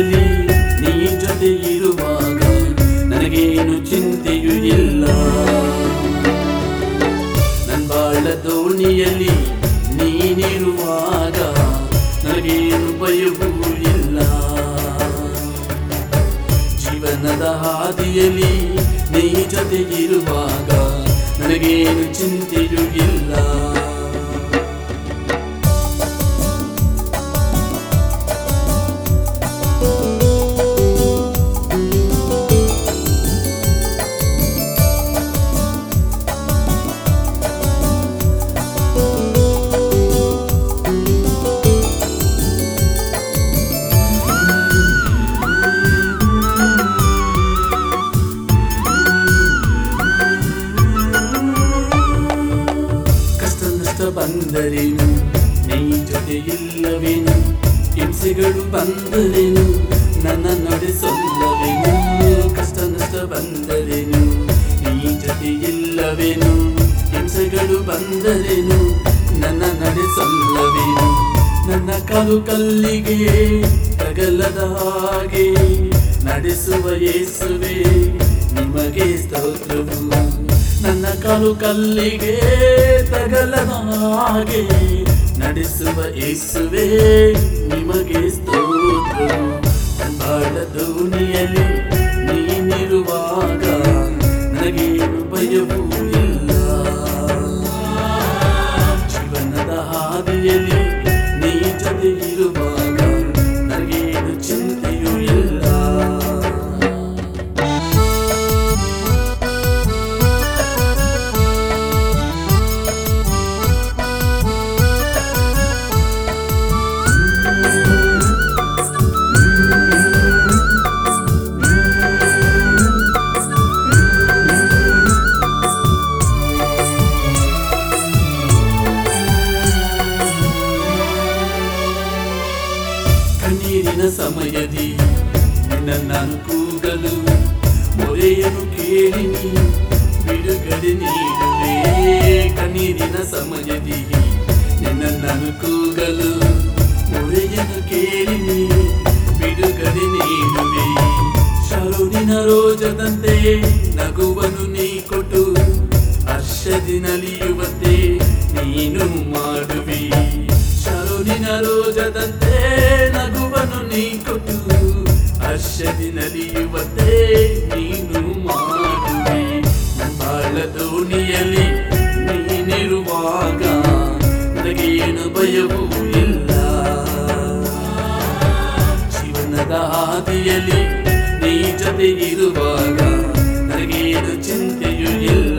ದೋಣಿಯಲ್ಲಿ ನೀ ಜೊತೆ ಇರುವಾಗ ನನಗೇನು ಚಿಂತೆಯೂ ಇಲ್ಲ ನನ್ ಬಾಳ ದೋಣಿಯಲ್ಲಿ ನೀನಿರುವಾಗ ನನಗೇನು ಭಯವೂ ಇಲ್ಲ ಜೀವನದ ಹಾದಿಯಲ್ಲಿ ನೀ ಜೊತೆ ಇರುವಾಗ ನನಗೇನು ಚಿಂತೆಯೂ ಇಲ್ಲ ಕಷ್ಟ ನಷ್ಟ ಬಂದರೇನು ನೀ ಜೊತೆ ಇಲ್ಲವೇನು ಹಿಂಸೆಗಳು ಬಂದರೇನು ನನ್ನ ನಡೆಸೊಲ್ಲವೇನು ಕಷ್ಟ ನಷ್ಟ ಬಂದರೇನು ನೀ ಜೊತೆ ಇಲ್ಲವೇನು ಹಿಂಸೆಗಳು ಬಂದರೇನು ನನ್ನ ನಡೆಸೊಲ್ಲವೇನು ನನ್ನ ಕಾಲು ಕಲ್ಲಿಗೆ ತಗಲದ ಹಾಗೆ ನಡೆಸುವ ಯೇಸುವೆ ನಿಮಗೆ ಸ್ತೋತ್ರವು ನನ್ನ ಕಾಲು ಕಲ್ಲಿಗೆ ತಗಲದ ಹಾಗೆ ನಡೆಸುವ ಯೇಸುವೆ ನಿಮಗೆ ಸ್ತೋತ್ರವು ಬಾಳ ದೋಣಿಯಲ್ಲಿ ನೀನಿರುವಾಗ ನನಗೇನು ಭಯವೂ ಇಲ್ಲ ಜೀವನದ ಹಾದಿಯಲ್ಲಿ ನೀ ಜೊತೆ ಇರುವಾಗ ನನಗೇನು ಚಿಂತೆಯೂ ಇಲ್ಲ ಕಣ್ಣೀರಿನ ಸಮಯದಿ ನಿನ್ನ ನಾನು ಕೂಗಲು ಮೊರೆಯನ್ನು ಕೇಳಿ ನೀ ಬಿಡುಗಡೆ ನೀಡುವೆ ಕಣ್ಣೀರಿನ ಸಮಯದಿ ನಿನ್ನ ನಾನು ಕೂಗಲು ಮೊರೆಯನ್ನು ಕೇಳಿ ನೀ ಬಿಡುಗಡೆ ನೀಡುವೆ ಶರುನಿನ ರೋಜದಂತೆ ನಗುವನು ನೀ ಕೊಟ್ಟು ಹರ್ಷದಿ ನಲಿಯುವಂತೆ ನೀನು ಮಾಡುವಿ ಶರುನಿನ ರೋಜದಂತೆ ನಗುವನು ನೀ ಕೊಟ್ಟು ಹರ್ಷದಿ ನಲಿಯುವಂತೆ ನೀನು ಮಾಡುವಿ ನನ್ನ ಬಾಳ ದೋಣಿಯಲ್ಲಿ ನೀನಿರುವಾಗ ನನಗೇನು ಭಯವೂ ಇಲ್ಲ ಜೀವನದ ಹಾದಿಯಲ್ಲಿ ನೀ ಜೊತೆ ಇರುವಾಗ ನನಗೇನು ಚಿಂತೆಯೂ ಇಲ್ಲ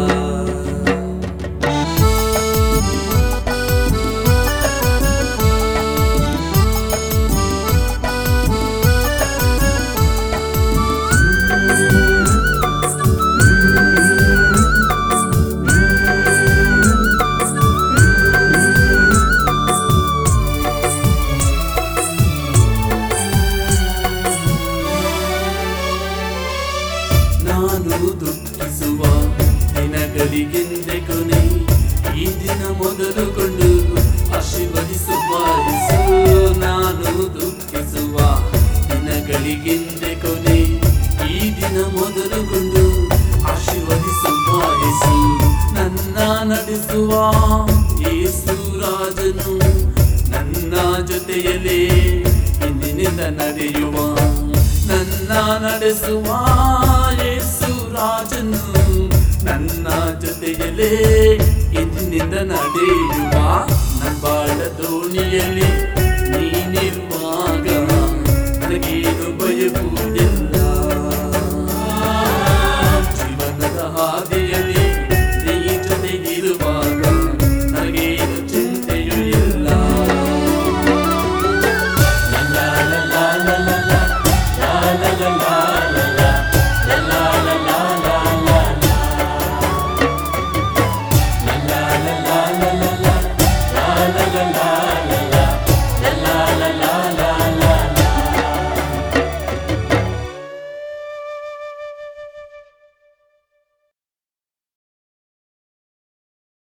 ನಾನು ದುಃಖಿಸುವ ದಿನಗಳಿಗೆಂದೆ ಕೊನೆ ಈ ದಿನ ಮೊದಲುಗೊಂಡು ಆಶೀರ್ವದಿಸುವ ಯೇಸು. ನಾನು ದುಃಖಿಸುವ ದಿನಗಳಿಗೆಂದೆ ಕೊನೆ ಈ ದಿನ ಮೊದಲುಗೊಂಡು ಆಶೀರ್ವದಿಸುವ ಯೇಸು ನನ್ನ ನಡೆಸುವ ಯೇಸು ರಾಜನು ನನ್ನ ಜೊತೆಯಲ್ಲೇ ಇಂದಿನಿಂದ ನಡೆಯುವ ನನ್ನ ನಡೆಸುವ ಯೇಸು ರಾಜನು ನನ್ನ ಜೊತೆಯಲ್ಲೇ ಇಂದಿನಿಂದ ನಡೆಯುವ ನನ್ನ ಬಾಳ ದೋಣಿಯಲ್ಲಿ